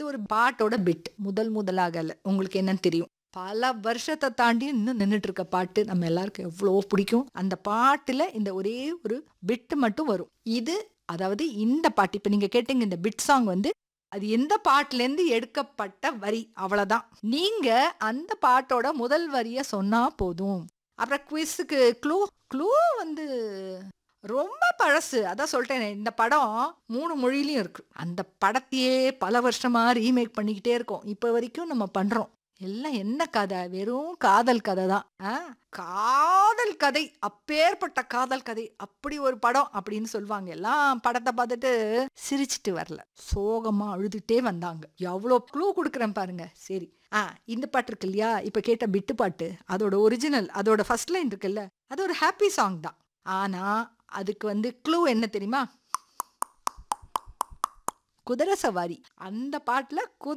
ஒரு பாட்டோட பிட் முதல் முதலாகல உங்களுக்கு என்னன்னு தெரியும் பல வருஷத்தை தாண்டி இன்னும் நின்றுட்டு இருக்க பாட்டு நம்ம எல்லாருக்கும் எவ்வளோ பிடிக்கும் அந்த பாட்டுல இந்த ஒரே ஒரு பிட் மட்டும் வரும் இது அதாவது இந்த பாட்டு இப்ப நீங்க கேட்டீங்க இந்த பிட் சாங் வந்து அது எந்த பாட்டுல இருந்து எடுக்கப்பட்ட வரி அவ்வளவுதான் நீங்க அந்த பாட்டோட முதல் வரிய சொன்னா போதும் அப்புறம் குவிஸுக்கு க்ளூ க்ளூ வந்து ரொம்ப பழசு அதான் சொல்லிட்டேனே இந்த படம் மூணு மொழியிலையும் இருக்கு அந்த படத்தையே பல வருஷமா ரீமேக் பண்ணிக்கிட்டே இருக்கோம் இப்போ வரைக்கும் நம்ம பண்றோம் எல்லாம் என்ன கதை வெறும் காதல் கதை தான் ஆ? காதல் கதை அப்பேற்பட்ட காதல் கதை அப்படி ஒரு படம் அப்படின்னு சொல்லுவாங்க எல்லாம் படத்தை பார்த்துட்டு சிரிச்சிட்டு வரல சோகமா அழுதுட்டே வந்தாங்க எவ்வளோ க்ளூ கொடுக்குறேன் பாருங்க சரி ஆ இந்த பாட்டு இருக்கு இல்லையா இப்போ கேட்ட பிட்டு பாட்டு அதோட ஒரிஜினல் அதோட ஃபர்ஸ்ட் லைன் இருக்குல்ல அது ஒரு ஹாப்பி சாங் தான் ஆனா அதுக்கு வந்து க்ளூ என்ன தெரியுமா குதிரை சவாரி அந்த பாட்டுல